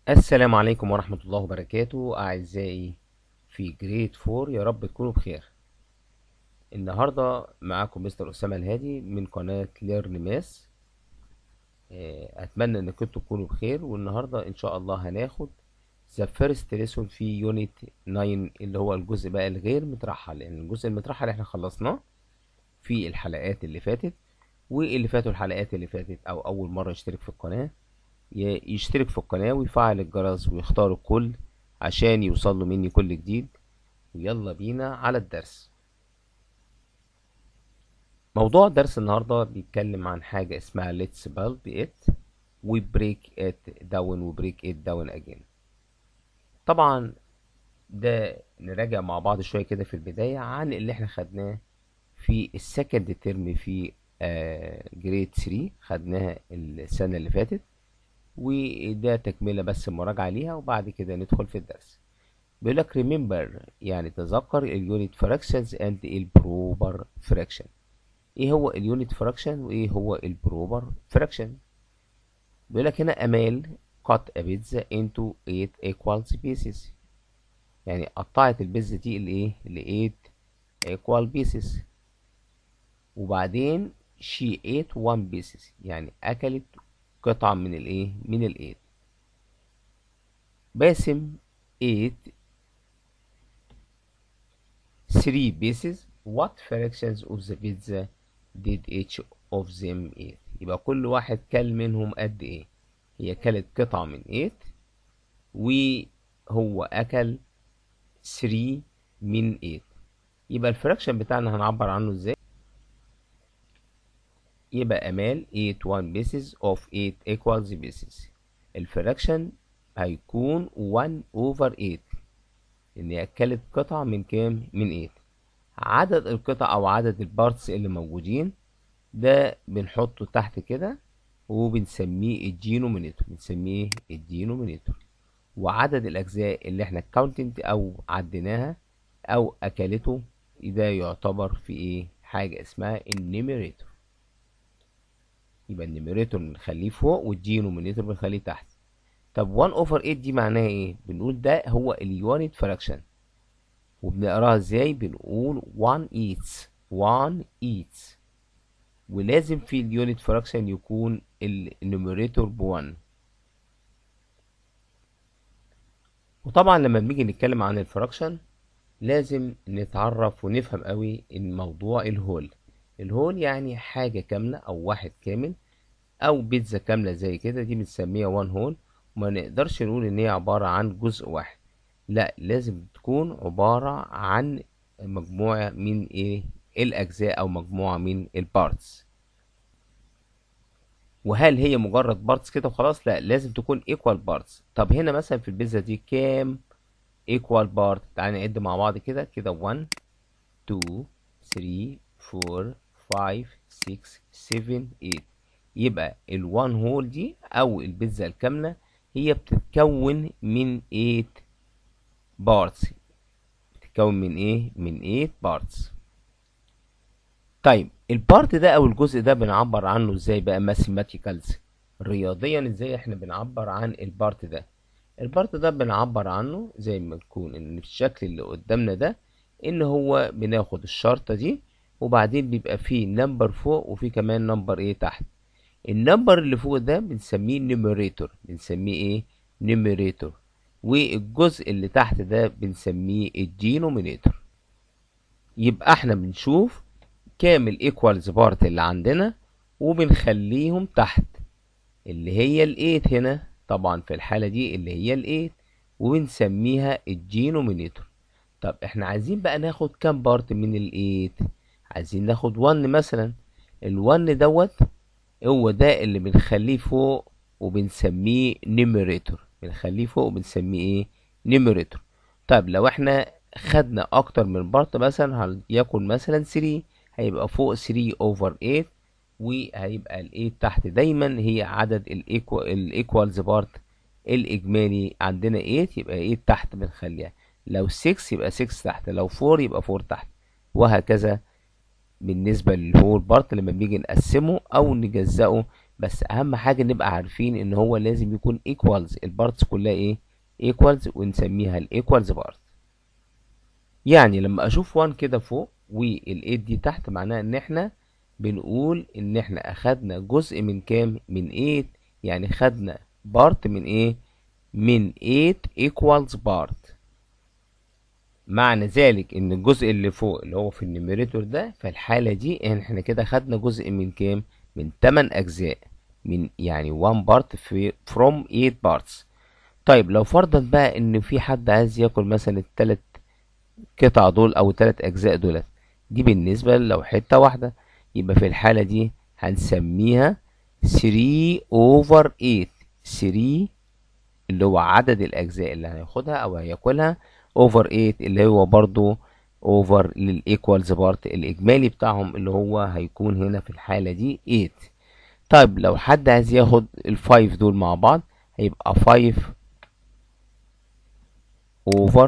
السلام عليكم ورحمة الله وبركاته أعزائي في جريد فور يا رب تكونوا بخير النهاردة معاكم مستر أسامة الهادي من قناة ليرن ماس أتمنى إنكم تكونوا بخير والنهاردة إن شاء الله هناخد ذا فيرست ليسون في يونت 9 اللي هو الجزء بقى الغير مترحل لأن يعني الجزء المترحل إحنا خلصناه في الحلقات اللي فاتت واللي فاتوا الحلقات اللي فاتت أو أول مرة يشترك في القناة يشترك في القناة ويفعل الجرس ويختار الكل عشان يوصل له مني كل جديد ويلا بينا على الدرس موضوع درس النهاردة بيتكلم عن حاجة اسمها let's build it we break it down و break it down again طبعا ده نراجع مع بعض شوية كده في البداية عن اللي احنا خدناه في السكند ترم في جريد 3 خدناها السنة اللي فاتت وده تكملة بس مراجعة ليها وبعد كده ندخل في الدرس بيقول لك remember يعني تذكر اليونت fractions and البروبر fraction ايه هو اليونت fraction وايه هو البروبر fraction بيقول لك هنا امال cut a pizza into 8 equal pieces يعني قطعت البيتزا دي لايه ل 8 equal pieces وبعدين she ate one pieces يعني اكلت قطعة من الايه من الايد باسم ate three pieces what fractions of the pizza did each of them eat يبقى كل واحد كل منهم قد ايه هي كلت قطعة من ايت وهو اكل 3 من ايت يبقى الفراكشن بتاعنا هنعبر عنه ازاي يبقى امال 8 1 pieces of 8 equals pieces الفراكشن هيكون 1 over 8 ان هي اكلت قطعة من كام من 8 عدد القطع او عدد البارتس اللي موجودين ده بنحطه تحت كده وبنسميه الجينومينيتور بنسميه الجينومينيتور وعدد الاجزاء اللي احنا كاونتنت او عديناها او اكلته ده يعتبر في ايه حاجة اسمها النيميريتور يبقى النيميريتور بنخليه فوق والدينومينيتور بنخليه تحت طب 1 اوفر 8 دي معناها ايه بنقول ده هو اليونت فراكشن وبنقراها ازاي بنقول 1 eats 1 eats ولازم في اليونت فراكشن يكون النيميريتور ب 1 وطبعا لما بنيجي نتكلم عن الفراكشن لازم نتعرف ونفهم قوي الموضوع الهول الهول يعني حاجة كاملة أو واحد كامل أو بيتزا كاملة زي كده دي بنسميها وان هول وما نقدرش نقول إن هي عبارة عن جزء واحد لا لازم تكون عبارة عن مجموعة من إيه الأجزاء أو مجموعة من البارتس وهل هي مجرد بارتس كده وخلاص لا لازم تكون ايكوال بارتس طب هنا مثلا في البيتزا دي كام ايكوال بارت تعالى نعد مع بعض كده كده 1 2 3 4 5 6 7 8 يبقى الوان هول دي او البيتزا الكامله هي بتتكون من 8 بارتس بتتكون من ايه من 8 بارتس طيب البارت ده او الجزء ده بنعبر عنه ازاي بقى ماثيماتيكالز رياضيا ازاي احنا بنعبر عن البارت ده البارت ده بنعبر عنه زي ما يكون ان الشكل اللي قدامنا ده ان هو بناخد الشرطه دي وبعدين بيبقى فيه نمبر فوق وفي كمان نمبر ايه تحت النمبر اللي فوق ده بنسميه نيميريتور بنسميه ايه نيميريتور والجزء اللي تحت ده بنسميه الدينومينيتور يبقى احنا بنشوف كام الايكوالز بارت اللي عندنا وبنخليهم تحت اللي هي الايت هنا طبعا في الحالة دي اللي هي الايت وبنسميها الدينومينيتور طب احنا عايزين بقى ناخد كام بارت من الايت عايزين ناخد 1 مثلا ال1 دوت هو ده اللي بنخليه فوق وبنسميه نيميريتور بنخليه فوق وبنسميه ايه نيميريتور طيب لو احنا خدنا اكتر من بارت مثلا هيكون مثلا 3 هيبقى فوق 3 اوفر 8 وهيبقى ال 8 تحت دايما هي عدد الايكوالز بارت الاجمالي عندنا 8 يبقى 8 تحت بنخليها لو 6 يبقى 6 تحت لو 4 يبقى 4 تحت وهكذا بالنسبة للهول بارت لما بنيجي نقسمه أو نجزأه بس اهم حاجة نبقى عارفين ان هو لازم يكون equals البارتس كلها ايه equals ونسميها الايكوالز بارت يعني لما اشوف 1 كده فوق وال8 دي تحت معناها ان احنا بنقول ان احنا اخدنا جزء من كام من 8 يعني خدنا بارت من ايه من 8 equals بارت معنى ذلك ان الجزء اللي فوق اللي هو في النيميريتور ده في الحالة دي احنا كده خدنا جزء من كام من 8 اجزاء من يعني 1 بارت في from 8 parts طيب لو فرضا بقى ان في حد عايز ياكل مثلا التلات قطع دول او التلات اجزاء دولت دي بالنسبة لو حتة واحدة يبقى في الحالة دي هنسميها 3 over 8 3 اللي هو عدد الاجزاء اللي هياخدها او هياكلها over 8 اللي هو برضو over للايكوالز بارت الاجمالي بتاعهم اللي هو هيكون هنا في الحالة دي 8 طيب لو حد عايز ياخد الفايف دول مع بعض هيبقى 5 over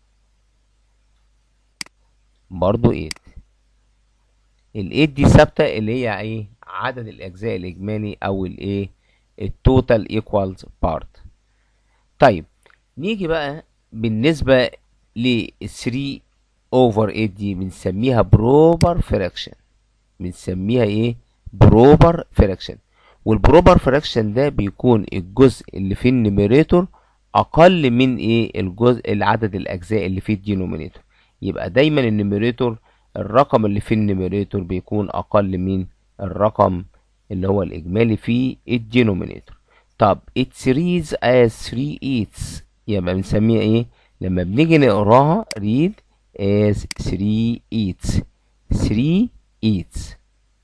برضو 8 ال 8 دي ثابتة اللي هي ايه عدد الاجزاء الاجمالي او الايه التوتال ايكوالز بارت طيب نيجي بقى بالنسبة ل 3 over 8 دي بنسميها بروبر فراكشن بنسميها ايه بروبر فراكشن والبروبر فراكشن ده بيكون الجزء اللي في النيميريتور اقل من ايه الجزء العدد الاجزاء اللي في الدينومينيتور يبقى دايما النيميريتور الرقم اللي في النيميريتور بيكون اقل من الرقم اللي هو الاجمالي في الدينومينيتور طب it reads as 3 eats يبقى بنسميها ايه لما بنيجي نقراها read as 3 eats 3 eats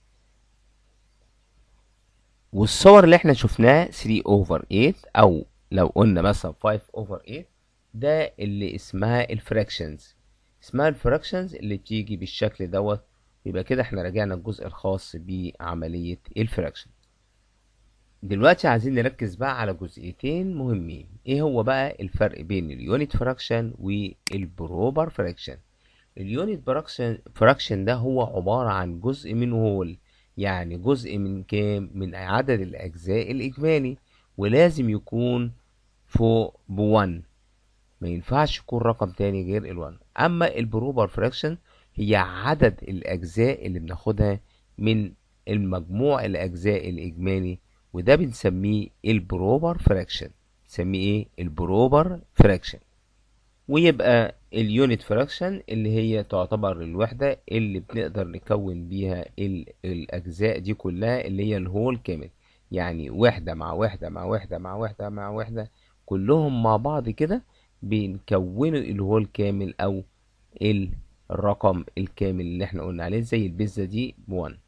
والصور اللي احنا شفناها 3 over 8 او لو قلنا مثلا 5 over 8 ده اللي اسمها الفراكشنز اسمها الفراكشنز اللي بتيجي بالشكل دوت يبقى كده احنا راجعنا الجزء الخاص بعملية الفراكشن دلوقتي عايزين نركز بقى على جزئيتين مهمين ايه هو بقى الفرق بين اليونت فراكشن والبروبر فراكشن اليونت فراكشن فراكشن ده هو عبارة عن جزء من هول يعني جزء من كام من عدد الاجزاء الاجمالي ولازم يكون فوق بوان ما ينفعش يكون رقم تاني غير الوان اما البروبر فراكشن هي عدد الاجزاء اللي بناخدها من المجموع الاجزاء الاجمالي وده بنسميه البروبر فراكشن بنسميه ايه البروبر فراكشن ويبقى اليونت فراكشن اللي هي تعتبر الوحدة اللي بنقدر نكون بيها الأجزاء دي كلها اللي هي الهول كامل يعني وحدة مع وحدة مع وحدة مع وحدة مع وحدة كلهم مع بعض كده بنكونوا الهول كامل أو الرقم الكامل اللي احنا قلنا عليه زي البيتزا دي بوان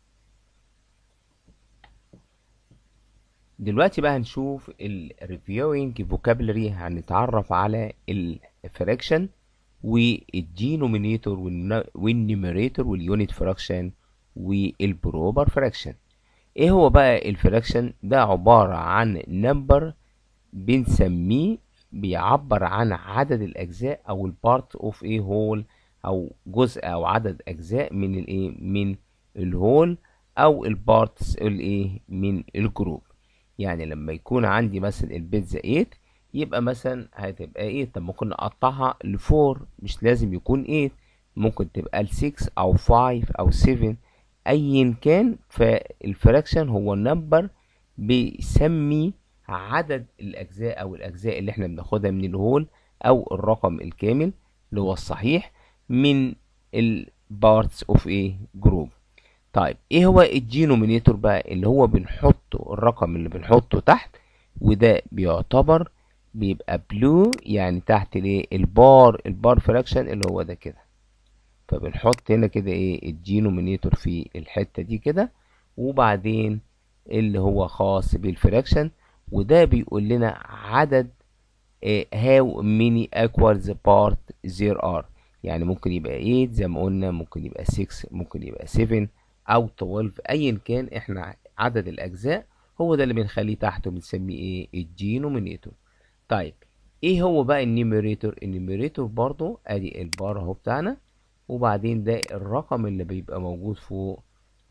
دلوقتي بقى هنشوف الريفيوينج فوكابلري هنتعرف على الفراكشن والدينومينيتور والنيميريتور واليونت فراكشن والبروبر فراكشن ايه هو بقى الفراكشن ده عبارة عن نمبر بنسميه بيعبر عن عدد الاجزاء او البارت اوف ايه هول او جزء او عدد اجزاء من الايه من الهول او البارتس الايه من الجروب يعني لما يكون عندي مثلا البيتزا 8 يبقى مثلا هتبقى 8 طب ممكن نقطعها ل 4 مش لازم يكون 8 ممكن تبقى ل 6 او 5 او 7 ايا كان فالفراكشن هو نمبر بيسمي عدد الاجزاء او الاجزاء اللي احنا بناخدها من الهول او الرقم الكامل اللي هو الصحيح من البارتس اوف ايه جروب طيب ايه هو الدينومينيتور بقى اللي هو بنحطه الرقم اللي بنحطه تحت وده بيعتبر بيبقى بلو يعني تحت الايه البار البار فراكشن اللي هو ده كده فبنحط هنا كده ايه الدينومينيتور في الحتة دي كده وبعدين اللي هو خاص بالفراكشن وده بيقول لنا عدد هاو ميني equals part there are يعني ممكن يبقى 8 زي ما قلنا ممكن يبقى 6 ممكن يبقى 7 او 12 ايا كان احنا عدد الاجزاء هو ده اللي بنخليه تحته بنسميه ايه الدينومينيتور طيب ايه هو بقى النيميريتور النيميريتور برضو ادي البار اهو بتاعنا وبعدين ده الرقم اللي بيبقى موجود فوق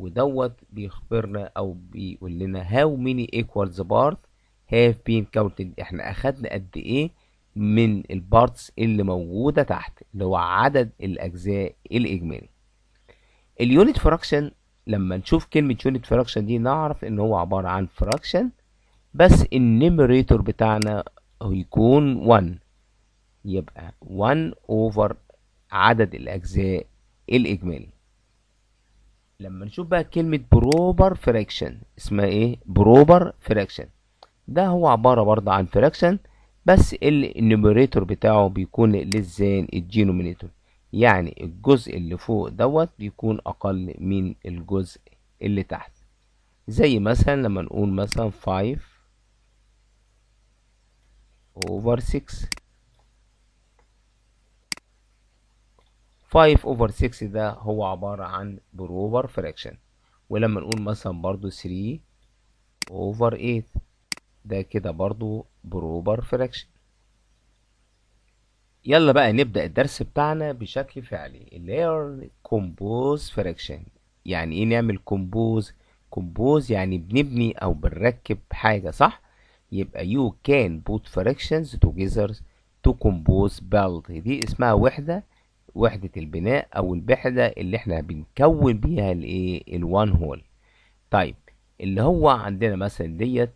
ودوت بيخبرنا او بيقول لنا how many equals part have been counted احنا اخدنا قد ايه من البارتس اللي موجودة تحت اللي هو عدد الاجزاء الاجمالي اليونت فراكشن لما نشوف كلمة يونت فراكشن دي نعرف ان هو عبارة عن فراكشن بس النيميريتور بتاعنا هو يكون 1 يبقى 1 اوفر عدد الاجزاء الاجمالي لما نشوف بقى كلمة بروبر فراكشن اسمها ايه بروبر فراكشن ده هو عبارة برضه عن فراكشن بس النيميريتور بتاعه بيكون للزان الدينومينيتور يعني الجزء اللي فوق دوت بيكون اقل من الجزء اللي تحت زي مثلا لما نقول مثلا 5 over 6 5 over 6 ده هو عبارة عن بروبر فراكشن ولما نقول مثلا برضو 3 over 8 ده كده برضو بروبر فراكشن يلا بقى نبدأ الدرس بتاعنا بشكل فعلي اللي هي كومبوز فراكشن يعني ايه نعمل كومبوز كومبوز يعني بنبني او بنركب حاجة صح يبقى you can put fractions together to compose build دي اسمها وحدة وحدة البناء او الوحدة اللي احنا بنكون بيها الايه الوان هول طيب اللي هو عندنا مثلا ديت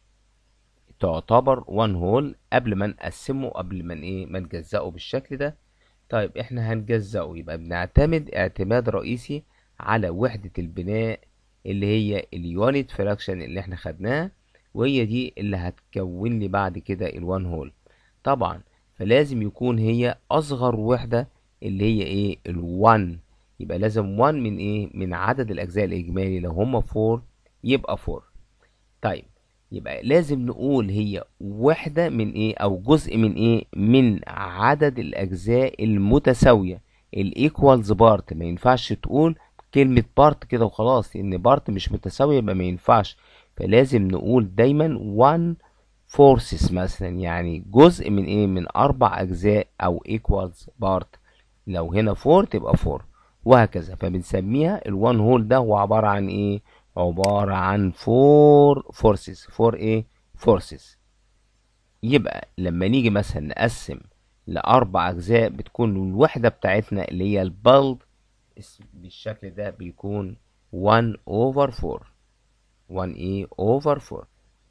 تعتبر وان هول قبل ما نقسمه قبل ما ايه ما نجزأه بالشكل ده طيب احنا هنجزأه يبقى بنعتمد اعتماد رئيسي على وحدة البناء اللي هي اليونت فراكشن اللي احنا خدناها وهي دي اللي هتكون لي بعد كده الوان هول طبعا فلازم يكون هي اصغر وحدة اللي هي ايه الوان يبقى لازم 1 من ايه من عدد الاجزاء الاجمالي لو هما 4 يبقى 4 طيب يبقى لازم نقول هي وحدة من ايه او جزء من ايه من عدد الاجزاء المتساوية الايكوالز بارت ما ينفعش تقول كلمة بارت كده وخلاص لان بارت مش متساوية يبقى ما ينفعش فلازم نقول دايما 1 فورسز مثلا يعني جزء من ايه من اربع اجزاء او ايكوالز بارت لو هنا 4 تبقى 4 وهكذا فبنسميها الوان هول ده هو عبارة عن ايه عبارة عن 4 فورسز 4 ايه فورسز يبقى لما نيجي مثلا نقسم لأربع أجزاء بتكون الوحدة بتاعتنا اللي هي البلد بالشكل ده بيكون 1 over 4 1 ايه over 4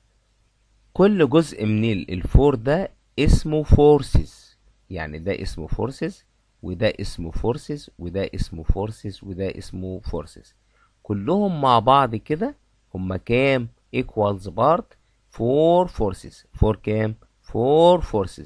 كل جزء من الفور ده اسمه فورسز يعني ده اسمه فورسز وده اسمه فورسز وده اسمه فورسز وده اسمه فورسز كلهم مع بعض كده هما كام equals part 4 forces 4 كام 4 forces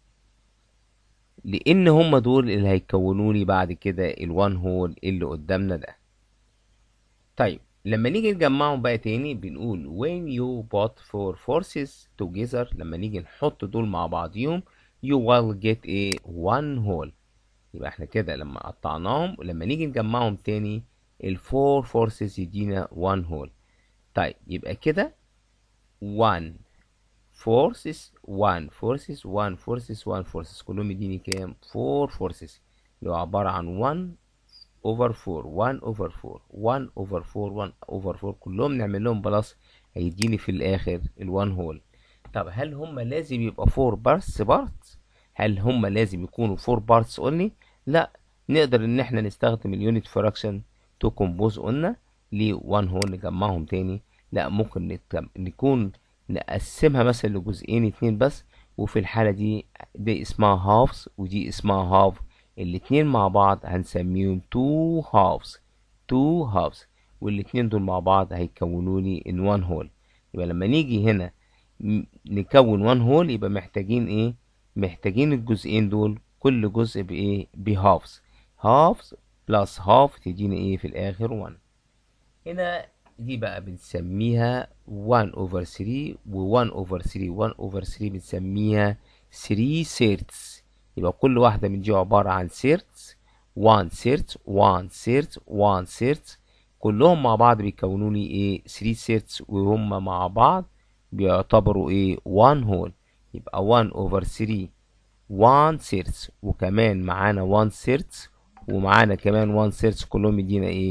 لان هما دول اللي هيكونوا لي بعد كده الوان هول اللي قدامنا ده طيب لما نيجي نجمعهم بقى تاني بنقول when you put four forces together لما نيجي نحط دول مع بعضيهم you will get a one whole يبقى احنا كده لما قطعناهم ولما نيجي نجمعهم تاني الفور فورسز يدينا one whole طيب يبقى كده one forces one forces one forces one forces كلهم يديني كام four forces اللي هو عبارة عن one over 4 1 over 4 1 over 4 1 over 4 كلهم نعمل لهم بلس هيديني في الاخر الوان هول طب هل هم لازم يبقى 4 بارتس بارتس هل هم لازم يكونوا 4 بارتس اونلي لا نقدر ان احنا نستخدم اليونت فراكشن تو كومبوز قلنا ل 1 هول نجمعهم تاني لا ممكن نتجم... نكون نقسمها مثلا لجزئين اتنين بس وفي الحالة دي دي اسمها هافز ودي اسمها هاف الاتنين مع بعض هنسميهم two halves two halves والاتنين دول مع بعض هيكونوا لي in one whole يبقى لما نيجي هنا نكون one whole يبقى محتاجين ايه محتاجين الجزئين دول كل جزء بايه بهافز halves plus half تدينا ايه في الاخر one هنا دي بقى بنسميها 1 over 3 و 1 over 3 1 over 3 بنسميها 3 thirds يبقى كل واحدة من دي عبارة عن سيرتس 1 سيرت 1 سيرت 1 سيرت كلهم مع بعض بيكونوا لي ايه 3 سيرتس وهم مع بعض بيعتبروا ايه 1 هول يبقى 1 over 3 1 سيرتس وكمان معانا 1 سيرتس ومعانا كمان 1 سيرتس كلهم يدينا ايه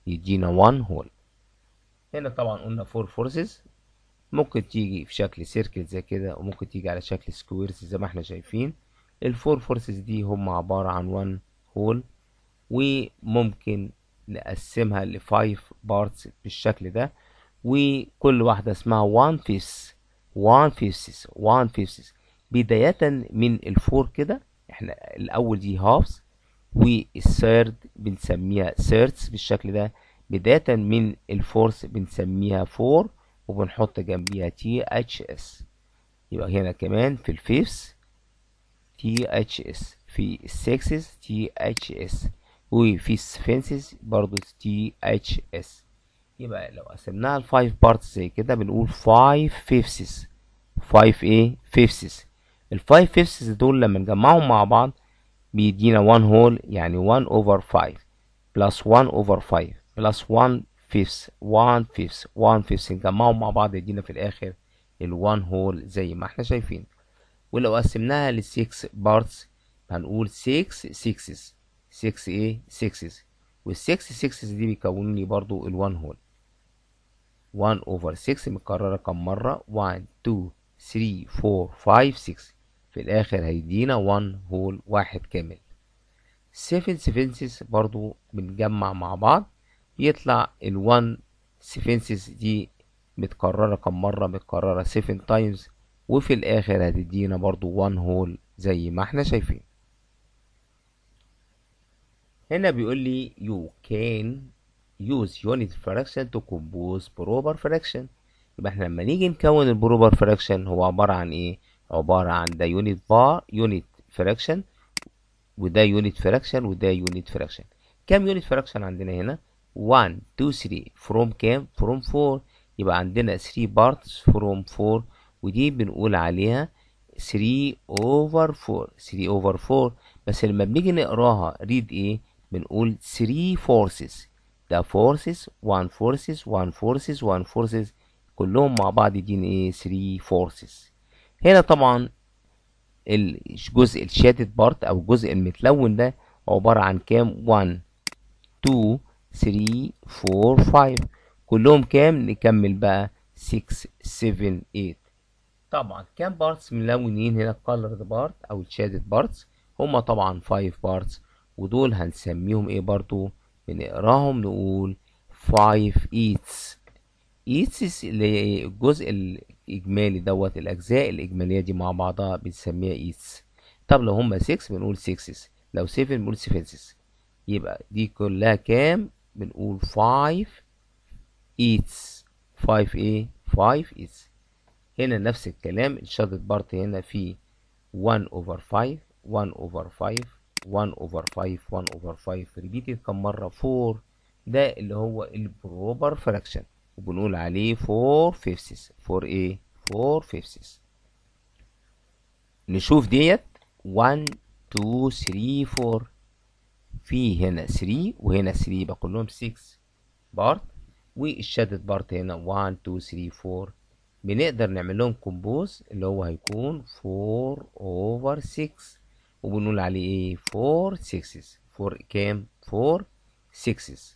يدينا 1 هول هنا طبعا قلنا 4 فورسز ممكن تيجي في شكل سيركل زي كده وممكن تيجي على شكل سكويرز زي ما احنا شايفين الفور فورسز دي هم عبارة عن 1 هول وممكن نقسمها لفايف بارتس بالشكل ده وكل واحدة اسمها 1 فيفث 1 فيفث 1 فيفث بداية من الفور كده احنا الأول دي هافز والثيرد بنسميها ثيردز بالشكل ده بداية من الفورث بنسميها فور وبنحط جنبيها تي اتش اس يبقى هنا كمان في الفيفث تي اتش اس في السكسز تي اتش اس وفي السفنسز برضو تي اتش اس يبقى لو قسمناها لفايف بارتس زي كده بنقول فايف فيفثs فايف ايه فيفثs الفايف فيفثs دول لما نجمعهم مع بعض بيدينا 1 هول يعني 1 over 5 plus 1 over 5 plus 1 fifths 1 fifths 1 fifths نجمعهم مع بعض يدينا في الاخر ال 1 هول زي ما احنا شايفين ولو قسمناها ل 6 بارتس هنقول 6 sixes 6 ايه 6 وال 6 6 دي بيكونوا لي برضو ال 1 هول 1 over 6 متكررة كم مرة 1 2 3 4 5 6 في الآخر هيدينا 1 هول واحد كامل 7 سيفنسز برضو بنجمع مع بعض يطلع ال 1 سيفنسز دي متكررة كم مرة متكررة 7 تايمز وفي الآخر هتدينا برضو 1 هول زي ما احنا شايفين هنا بيقول لي you can use unit fraction to compose proper fraction يبقى احنا لما نيجي نكون البروبر فراكشن هو عبارة عن ايه عبارة عن ده يونت بار يونت فراكشن وده يونت فراكشن وده يونت فراكشن كام يونت فراكشن عندنا هنا 1 2 3 from كام from 4 يبقى عندنا 3 parts from 4 ودي بنقول عليها 3 over 4 3 over 4 بس لما بنيجي نقراها read ايه بنقول 3 forces ده forces 1 forces 1 forces 1 forces كلهم مع بعض يدينا ايه 3 forces هنا طبعا الجزء الشاتد بارت او الجزء المتلون ده عبارة عن كام 1 2 3 4 5 كلهم كام نكمل بقى 6 7 8 طبعا كام بارتس ملونين هنا colored بارت او الشادد بارتس هما طبعا 5 بارتس ودول هنسميهم ايه برضو بنقراهم نقول 5 eats eats اللي الجزء الاجمالي دوت الاجزاء الاجماليه دي مع بعضها بنسميها eats طب لو هما 6 بنقول 6 لو 7 بنقول 7 يبقى دي كلها كام بنقول 5 eats 5 ايه 5 eats هنا نفس الكلام الشادد بارت هنا فيه 1 over 5 1 over 5 1 over 5 1 over 5 ريبيتد كم مرة 4 ده اللي هو البروبر فراكشن وبنقول عليه 4 fifths 4 ايه 4 fifths نشوف ديت 1 2 3 4 في هنا 3 وهنا 3 يبقى كلهم 6 بارت والشادد بارت هنا 1 2 3 4 بنقدر نعمل لهم كومبوز اللي هو هيكون 4 over 6 وبنقول عليه ايه 4 sixes 4 كام 4 sixes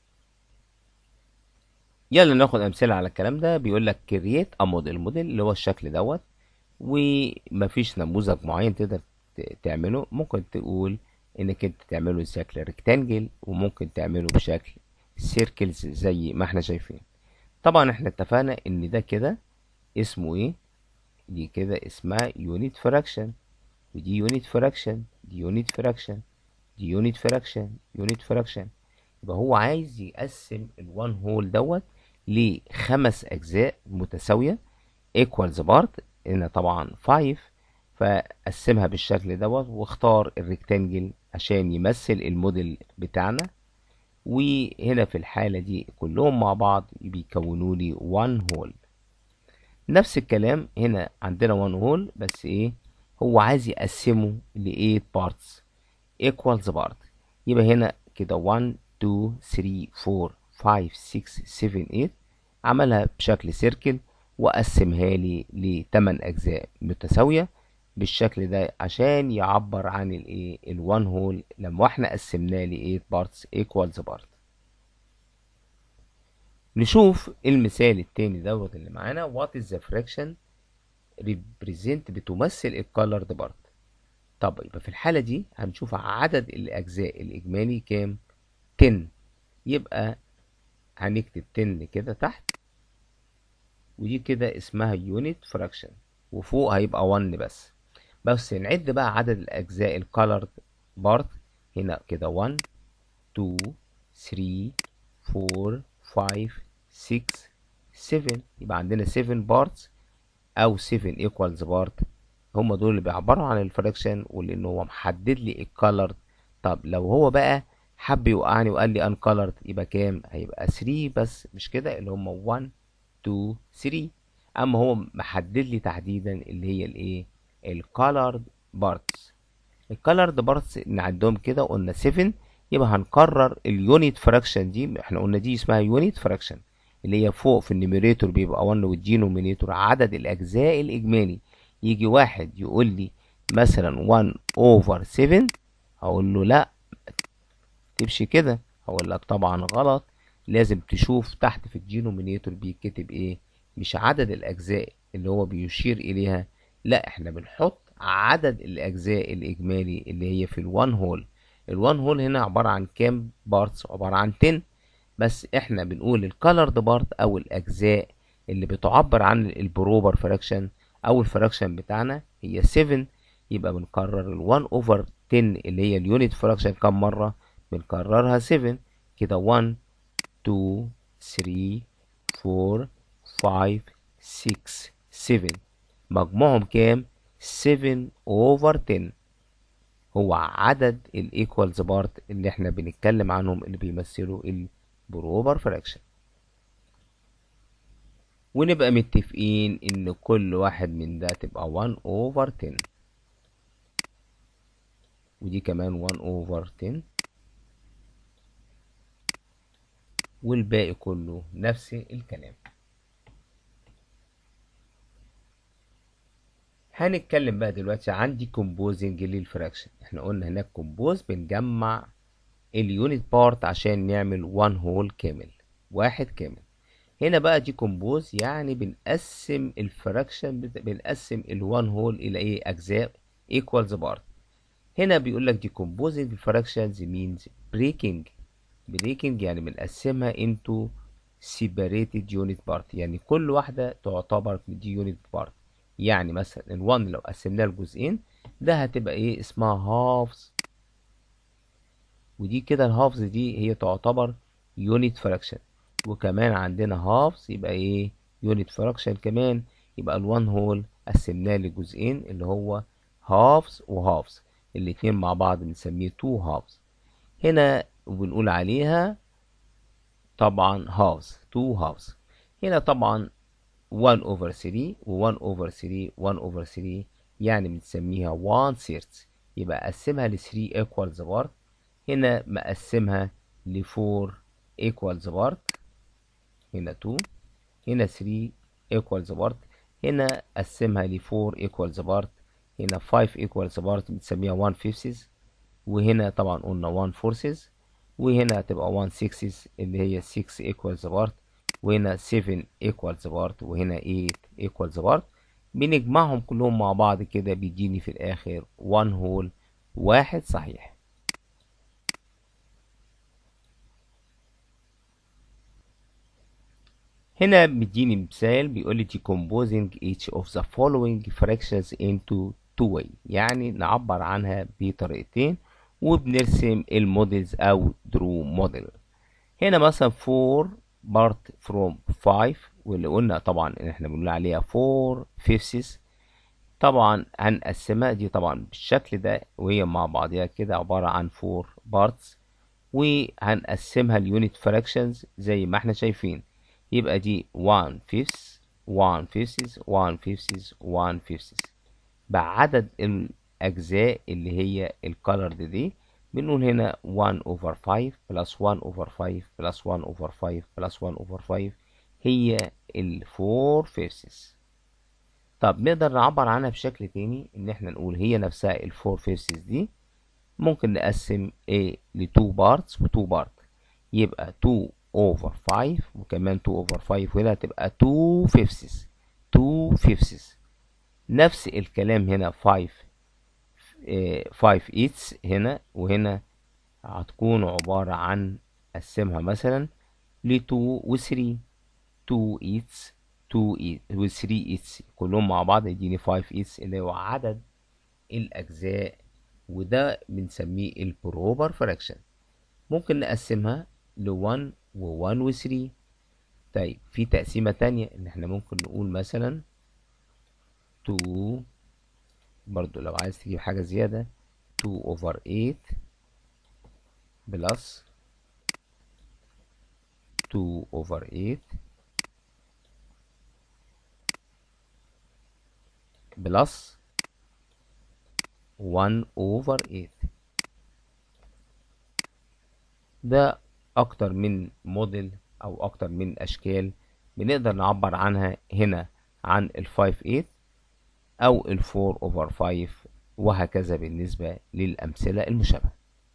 يلا ناخد امثله على الكلام ده بيقول لك كرييت ا موديل موديل اللي هو الشكل دوت ومفيش نموذج معين تقدر تعمله ممكن تقول انك انت تعمله بشكل ريكتانجل وممكن تعمله بشكل سيركلز زي ما احنا شايفين طبعا احنا اتفقنا ان ده كده اسمه ايه دي كده اسمها يونت فراكشن ودي يونت فراكشن دي يونت فراكشن دي يونت فراكشن يونت فراكشن يبقى هو عايز يقسم الوان هول دوت لخمس اجزاء متساويه ايكوالز بارت هنا طبعا 5 فقسمها بالشكل دوت واختار الريكتانجل عشان يمثل الموديل بتاعنا وهنا في الحالة دي كلهم مع بعض بيكونوا لي 1 هول نفس الكلام هنا عندنا 1 هول بس ايه هو عايز يقسمه ل 8 بارتس equals part يبقى هنا كده 1 2 3 4 5 6 7 8 عملها بشكل سيركل وقسمها لي ل 8 اجزاء متساويه بالشكل ده عشان يعبر عن الايه ال1 هول لما احنا قسمناه ل 8 بارتس equals part نشوف المثال التاني دوت اللي معانا what is the fraction represent بتمثل الكالرد بارت طب يبقى في الحالة دي هنشوف عدد الأجزاء الإجمالي كام 10 يبقى هنكتب 10 كده تحت ودي كده اسمها يونت فراكشن وفوق هيبقى 1 بس بس نعد بقى عدد الأجزاء الكالرد بارت هنا كده 1 2 3 4 5 6 7 يبقى عندنا 7 بارتس او 7 ايكوالز بارت هم دول اللي بيعبروا عن الفراكشن ولان هو محدد لي الكالرد طب لو هو بقى حب يوقعني وقال لي انكالرد يبقى كام هيبقى 3 بس مش كده اللي هم 1 2 3 اما هو محدد لي تحديدا اللي هي الايه الكالرد بارتس الكالرد بارتس نعدهم كده قلنا 7 يبقى هنكرر اليونت فراكشن دي احنا قلنا دي اسمها يونت فراكشن اللي هي فوق في النيميريتور بيبقى 1 والدينومينيتور عدد الاجزاء الاجمالي يجي واحد يقول لي مثلا 1 اوفر 7 هقول له لا تمشي كده هقول لك طبعا غلط لازم تشوف تحت في الدينومينيتور بيتكتب ايه مش عدد الاجزاء اللي هو بيشير اليها لا احنا بنحط عدد الاجزاء الاجمالي اللي هي في الوان هول الوان هول هنا عبارة عن كام بارتس عبارة عن 10 بس احنا بنقول الكالرد بارت او الاجزاء اللي بتعبر عن البروبر فراكشن او الفراكشن بتاعنا هي 7 يبقى بنكرر ال1 اوفر 10 اللي هي اليونت فراكشن كام مرة بنكررها 7 كده 1 2 3 4 5 6 7 مجموعهم كام 7 اوفر 10 هو عدد الايكوالز بارت اللي احنا بنتكلم عنهم اللي بيمثلوا البروبر فراكشن ونبقى متفقين ان كل واحد من ده تبقى 1 اوفر 10 ودي كمان 1 اوفر 10 والباقي كله نفس الكلام هنتكلم بقى دلوقتي عن ديكومبوزنج للفراكشن احنا قلنا هناك كومبوز بنجمع اليونت بارت عشان نعمل وان هول كامل واحد كامل هنا بقى ديكومبوز يعني بنقسم الفراكشن بنقسم الوان هول الى ايه اجزاء equals بارت هنا بيقول لك decomposing fractions means breaking breaking يعني بنقسمها into separated unit part يعني كل واحدة تعتبر دي unit part يعني مثلا ال1 لو قسمناه لجزئين ده هتبقى ايه اسمها هافز ودي كده الهافز دي هي تعتبر يونت فراكشن وكمان عندنا هافز يبقى ايه يونت فراكشن كمان يبقى ال1 هول قسمناه لجزئين اللي هو هافز وهافز الاتنين مع بعض بنسميه 2 هافز هنا وبنقول عليها طبعا هافز 2 هافز هنا طبعا 1 over 3 و 1 over 3 1 over 3 يعني بنسميها 1 third يبقى أقسمها ل 3 equals part هنا مقسمها ل 4 equals part هنا 2 هنا 3 equals part هنا قسمها ل 4 equals part هنا 5 equals part بنسميها 1 fifths وهنا طبعا قلنا 1 fourths وهنا هتبقى 1 sixths اللي هي 6 equals part وهنا 7 equals part وهنا 8 equals part بنجمعهم كلهم مع بعض كده بيديني في الآخر 1 هول واحد صحيح هنا بيديني مثال بيقول لي decomposing each of the following fractions into two way يعني نعبر عنها بطريقتين وبنرسم الموديلز او درو موديل هنا مثلا 4 بارت فروم 5 واللي قلنا طبعا ان احنا بنقول عليها 4 فيفثs طبعا هنقسمها دي طبعا بالشكل ده وهي مع بعضها كده عبارة عن 4 بارتس وهنقسمها ليونت فراكشنز زي ما احنا شايفين يبقى دي 1 fifths 1 fifths 1 fifths 1 fifths بعدد الأجزاء اللي هي الكالرد دي بنقول هنا 1 over 5 plus 1 over 5 plus 1 over 5 plus 1 over 5 هي ال 4 fifths طب نقدر نعبر عنها بشكل تاني ان احنا نقول هي نفسها ال 4 fifths دي ممكن نقسم A ل 2 parts و 2 part يبقى 2 over 5 وكمان 2 over 5 وهنا هتبقى 2 fifths 2 fifths نفس الكلام هنا 5 5 eighths هنا وهنا هتكون عبارة عن قسمها مثلا ل 2 و 3 2 eighths 2 و 3 eighths كلهم مع بعض يديني 5 eighths اللي هو عدد الأجزاء وده بنسميه البروبر فراكشن ممكن نقسمها ل 1 و 1 و 3 طيب في تقسيمة تانية ان احنا ممكن نقول مثلا 2 برضو لو عايز تجيب حاجة زيادة 2 over 8 بلس 2 over 8 بلس 1 over 8 ده اكتر من موديل او اكتر من اشكال بنقدر نعبر عنها هنا عن ال 5 8 او ال 4 over 5 وهكذا بالنسبة للأمثلة المشابهة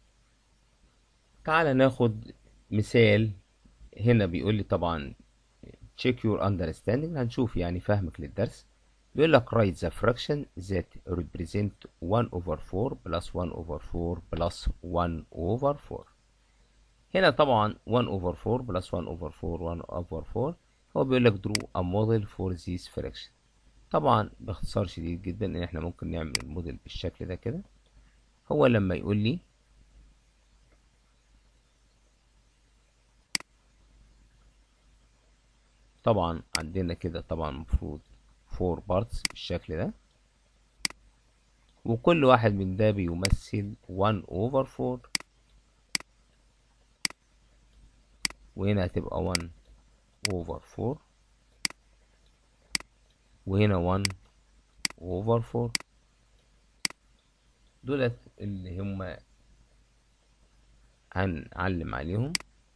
تعال ناخد مثال هنا بيقول لي طبعا check your understanding هنشوف يعني فهمك للدرس بيقول لك write the fraction that represent 1 over 4 plus 1 over 4 plus 1 over 4 هنا طبعا 1 over 4 plus 1 over 4 1 over 4 هو بيقول لك draw a model for this fraction طبعا باختصار شديد جدا ان احنا ممكن نعمل الموديل بالشكل ده كده هو لما يقول لي طبعا عندنا كده طبعا المفروض 4 بارتس بالشكل ده وكل واحد من ده بيمثل 1 over 4 وهنا هتبقى 1 over 4 وهنا 1 over 4 دولت اللي هم هنعلم عليهم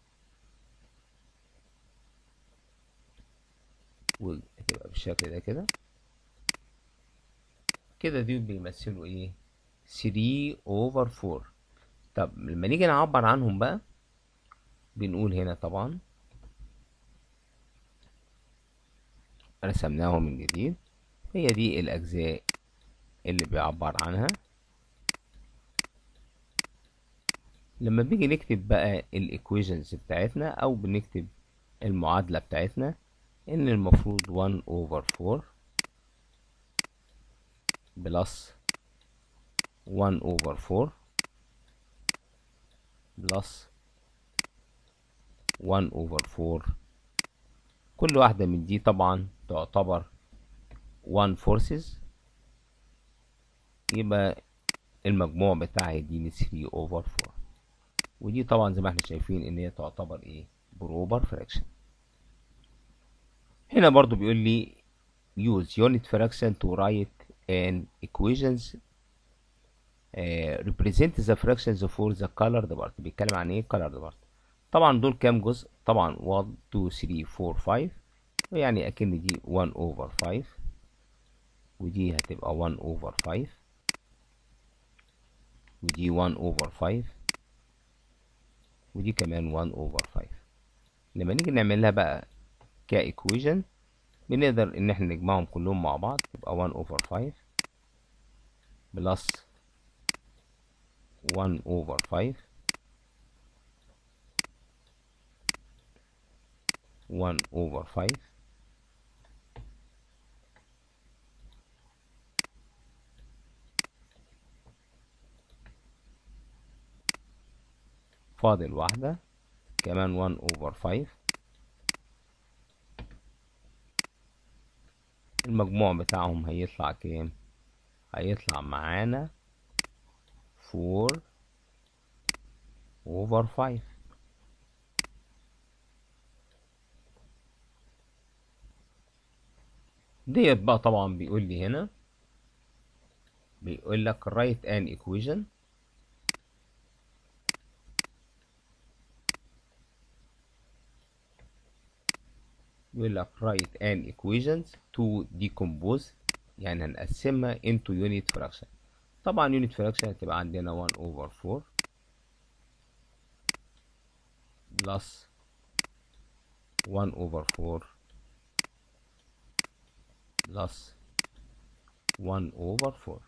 وتبقى بالشكل ده كده كده دول بيمثلوا ايه 3 over 4 طب لما نيجي نعبر عنهم بقى بنقول هنا طبعا رسمناهم من جديد هي دي الأجزاء اللي بيعبر عنها لما بيجي نكتب بقى الإيكويشنز بتاعتنا أو بنكتب المعادلة بتاعتنا إن المفروض 1 over 4 بلس 1 over 4 بلس 1 over 4 كل واحدة من دي طبعا تعتبر 1 forces يبقى المجموع بتاعها يديني 3 over 4 ودي طبعا زي ما احنا شايفين ان هي تعتبر ايه بروبر fraction هنا برضو بيقول لي use unit fraction to write an equations uh, represent the fractions for the colored part بيتكلم عن ايه colored part طبعا دول كام جزء طبعا 1 2 3 4 5 يعني اكن دي 1 over 5 ودي هتبقى 1 over 5 ودي 1 over 5 ودي كمان 1 over 5 لما نيجي نعملها بقى كإيكويجن بنقدر ان احنا نجمعهم كلهم مع بعض تبقى 1 over 5 بلس 1 over 5 1 over 5 فاضل واحدة كمان 1 over 5 المجموع بتاعهم هيطلع كام هيطلع معانا 4 over 5 ديت بقى طبعا بيقول لي هنا بيقول لك write an equation بيقول لك write an equations to decompose يعني هنقسمها into unit fraction طبعا unit fraction هتبقى عندنا 1 over 4 plus 1 over 4 plus 1 over 4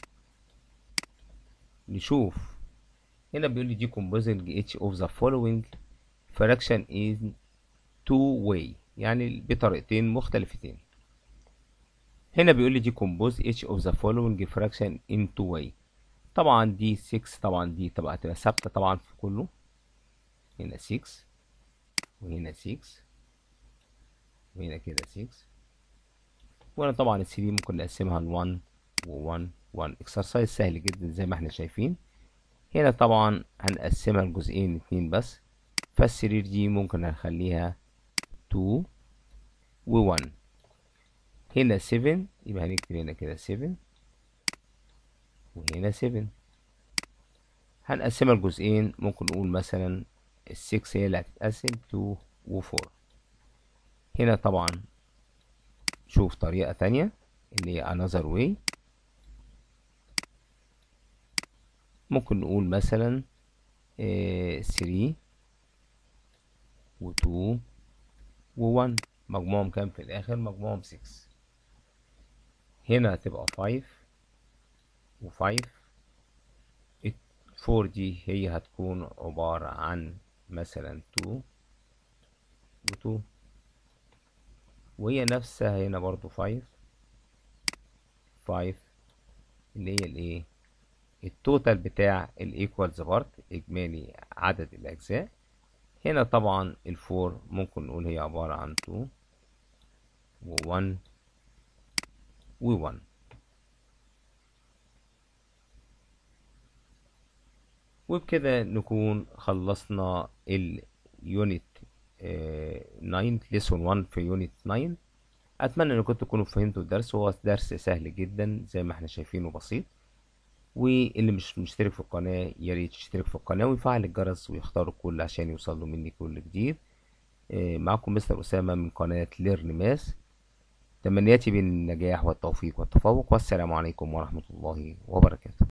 نشوف هنا بيقول لي decomposing each of the following fraction in two way يعني بطريقتين مختلفتين هنا بيقول لي decompose each of the following fraction in two way طبعا دي 6 طبعا دي تبقى هتبقى ثابتة طبعا في كله هنا 6 وهنا 6 وهنا كده 6 وهنا طبعا ال 3 ممكن نقسمها ل 1 و 1 1 اكسرسايز سهل جدا زي ما احنا شايفين هنا طبعا هنقسمها لجزئين اتنين بس فالسرير دي ممكن هنخليها 2 و 1 هنا 7 يبقى هنكتب هنا كده 7 وهنا 7 هنقسمها لجزئين ممكن نقول مثلا السكس هي اللي هتتقسم 2 و 4 هنا طبعا شوف طريقة تانية اللي هي another way ممكن نقول مثلا آه 3 و 2 و 1 مجموعهم كام في الآخر مجموعهم 6 هنا هتبقى 5 و 5 4 دي هي هتكون عبارة عن مثلا 2 و 2 وهي نفسها هنا برضو 5 5 اللي هي الايه التوتال بتاع الايكوالز بارت اجمالي عدد الاجزاء هنا طبعا الفور ممكن نقول هي عبارة عن 2 و 1 و 1 وبكده نكون خلصنا اليونت 9 ليسون 1 في يونت 9 اتمنى انكم تكونوا فهمتوا الدرس هو درس سهل جدا زي ما احنا شايفينه بسيط واللي مش مشترك في القناة يا ريت يشترك في القناة ويفعل الجرس ويختار الكل عشان يوصل له مني كل جديد معكم مستر أسامة من قناة ليرن ماس تمنياتي بالنجاح والتوفيق والتفوق والسلام عليكم ورحمة الله وبركاته